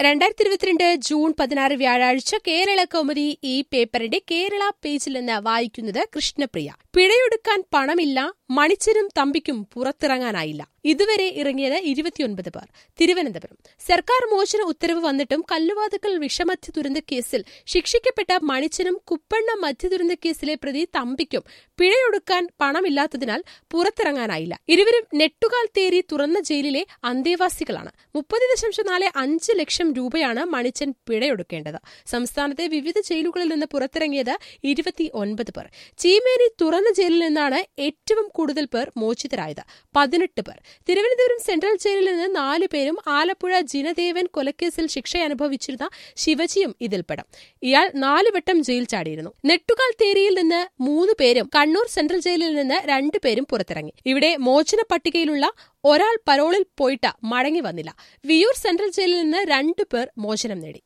രണ്ടായിരത്തി ഇരുപത്തിരണ്ട് ജൂൺ പതിനാറ് വ്യാഴാഴ്ച കേരള കൗമുദി ഈ പേപ്പറിന്റെ കേരള പേജിൽ നിന്ന് വായിക്കുന്നത് കൃഷ്ണപ്രിയ പിഴയൊടുക്കാൻ പണമില്ല മണിച്ചനും തമ്പിക്കും പുറത്തിറങ്ങാനായില്ല ഇതുവരെ ഇറങ്ങിയത് ഇരുപത്തിയൊൻപത് പേർ തിരുവനന്തപുരം സർക്കാർ മോചന ഉത്തരവ് വന്നിട്ടും കല്ലുവാതുക്കൽ വിഷമദ്യ ദുരന്ത കേസിൽ ശിക്ഷിക്കപ്പെട്ട മണിച്ചനും കുപ്പണ്ണ മദ്യ ദുരന്ത കേസിലെ പ്രതി തമ്പിക്കും പിഴയൊടുക്കാൻ പണമില്ലാത്തതിനാൽ പുറത്തിറങ്ങാനായില്ല ഇരുവരും നെട്ടുകാൽ തേരി തുറന്ന ജയിലിലെ അന്തേവാസികളാണ് മുപ്പത് ദശാംശം നാല് അഞ്ച് ലക്ഷം രൂപയാണ് മണിച്ചൻ പിഴയൊടുക്കേണ്ടത് സംസ്ഥാനത്തെ വിവിധ ജയിലുകളിൽ നിന്ന് പുറത്തിറങ്ങിയത് ഇരുപത്തി ഒൻപത് പേർ ചീമേനി തുറന്ന ജയിലിൽ നിന്നാണ് ഏറ്റവും കൂടുതൽ പേർ മോചിതരായത് പതിനെട്ട് പേർ തിരുവനന്തപുരം സെൻട്രൽ ജയിലിൽ നിന്ന് നാലു പേരും ആലപ്പുഴ ജിനദേവൻ കൊലക്കേസിൽ ശിക്ഷ അനുഭവിച്ചിരുന്ന ശിവജിയും ഇതിൽപ്പെടും ഇയാൾ നാലുവട്ടം ജയിൽ ചാടിയിരുന്നു നെട്ടുകാൽ തേരിയിൽ നിന്ന് മൂന്ന് പേരും കണ്ണൂർ സെൻട്രൽ ജയിലിൽ നിന്ന് രണ്ടുപേരും പുറത്തിറങ്ങി ഇവിടെ മോചന പട്ടികയിലുള്ള ഒരാൾ പരോളിൽ പോയിട്ട് മടങ്ങി വന്നില്ല വിയൂർ സെൻട്രൽ ജയിലിൽ നിന്ന് രണ്ടു പേർ മോചനം നേടി